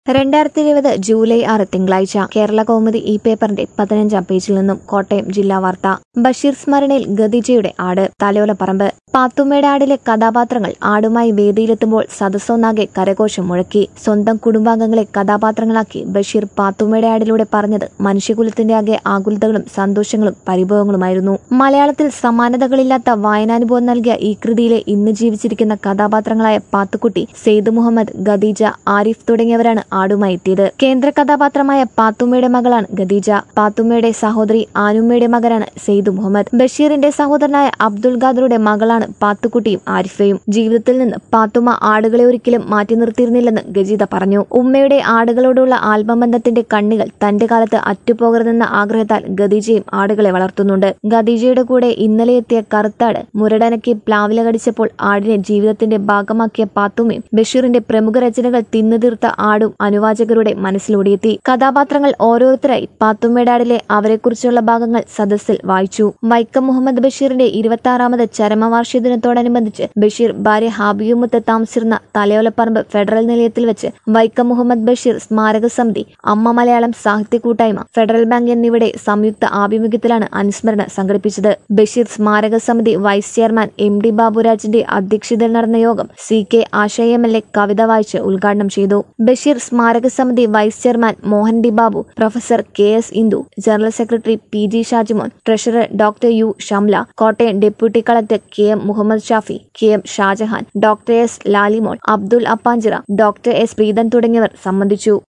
രണ്ടായിരത്തി ഇരുപത് ജൂലൈ ആറ് തിങ്കളാഴ്ച കേരള കൗമുദി ഈ പേപ്പറിന്റെ പതിനഞ്ചാം പേജിൽ നിന്നും കോട്ടയം ജില്ലാ വാർത്ത ബഷീർ സ്മരണയിൽ ഗദിജയുടെ ആട് തലയോലപ്പറമ്പ് പാത്തുമ്മയുടെ ആടിലെ കഥാപാത്രങ്ങൾ ആടുമായി വേദിയിലെത്തുമ്പോൾ സദസ്സൊന്നാകെ കരഘോഷം മുഴക്കി സ്വന്തം കുടുംബാംഗങ്ങളെ കഥാപാത്രങ്ങളാക്കി ബഷീർ പാത്തുമ്മയുടെ ആടിലൂടെ പറഞ്ഞത് മനുഷ്യകുലത്തിന്റെ ആകെ ആകുലതകളും സന്തോഷങ്ങളും പരിഭവങ്ങളുമായിരുന്നു മലയാളത്തിൽ സമാനതകളില്ലാത്ത വായനാനുഭവം നൽകിയ ഈ കൃതിയിലെ ഇന്ന് ജീവിച്ചിരിക്കുന്ന കഥാപാത്രങ്ങളായ പാത്തുക്കുട്ടി സെയ്ദ് മുഹമ്മദ് ഖദീജ ആരിഫ് തുടങ്ങിയവരാണ് ആടുമായി എത്തിയത് കേന്ദ്ര കഥാപാത്രമായ പാത്തുമ്മയുടെ മകളാണ് ഖദീജ പാത്തുമ്മയുടെ സഹോദരി ആനുമ്മയുടെ മകനാണ് സെയ്ദ് മുഹമ്മദ് ബഷീറിന്റെ സഹോദരനായ അബ്ദുൽ ഖാദറുടെ മകളാണ് പാത്തുക്കുട്ടിയും ആരിഫയും ജീവിതത്തിൽ നിന്ന് പാത്തുമ്മ ആടുകളെ ഒരിക്കലും മാറ്റി നിർത്തിയിരുന്നില്ലെന്ന് ഗജീത പറഞ്ഞു ഉമ്മയുടെ ആടുകളോടുള്ള ആത്മബന്ധത്തിന്റെ കണ്ണികൾ തന്റെ കാലത്ത് അറ്റുപോകരുതെന്ന ആഗ്രഹത്താൽ ഖദീജയും ആടുകളെ വളർത്തുന്നുണ്ട് ഖദീജയുടെ കൂടെ ഇന്നലെ എത്തിയ കറുത്താട് മുരടനക്കി പ്ലാവില കടിച്ചപ്പോൾ ആടിനെ ജീവിതത്തിന്റെ ഭാഗമാക്കിയ പാത്തുമ്മയും ബഷീറിന്റെ പ്രമുഖ രചനകൾ തിന്നു തീർത്ത ആടും അനുവാചകരുടെ മനസ്സിലൂടിയെത്തി കഥാപാത്രങ്ങൾ ഓരോരുത്തരായി പാത്തുമ്മയുടെ ആടിലെ അവരെക്കുറിച്ചുള്ള ഭാഗങ്ങൾ സദസ്സിൽ വായിച്ചു വൈക്കം മുഹമ്മദ് ബഷീറിന്റെ ഇരുപത്തി ആറാമത് ചരമവാർഷികദിനത്തോടനുബന്ധിച്ച് ബഷീർ ഭാര്യ ഹാബിയുമുത്ത് താമസിച്ചിരുന്ന തലയോലപ്പറമ്പ് ഫെഡറൽ നിലയത്തിൽ വെച്ച് വൈക്കം മുഹമ്മദ് ബഷീർ സ്മാരക സമിതി അമ്മ മലയാളം സാഹിത്യ കൂട്ടായ്മ ഫെഡറൽ ബാങ്ക് എന്നിവയുടെ സംയുക്ത ആഭിമുഖ്യത്തിലാണ് അനുസ്മരണം സംഘടിപ്പിച്ചത് ബഷീർ സ്മാരക സമിതി വൈസ് ചെയർമാൻ എം ഡി ബാബുരാജിന്റെ അധ്യക്ഷതയിൽ നടന്ന യോഗം സി കെ ആശയ എം എൽ എ കവിത വായിച്ച് ഉദ്ഘാടനം ചെയ്തു ബഷീർ സ്മാരക സമിതി vice chairman Mohan D Babu professor K S Indu general secretary P G Shajimon treasurer doctor U Shamla Kottayam deputy collector K M Muhammad Shafi K M Shajahan doctor S Lalimol Abdul Appanchira doctor S Preethan തുടങ്ങിയവർ സംബന്ധിച്ചു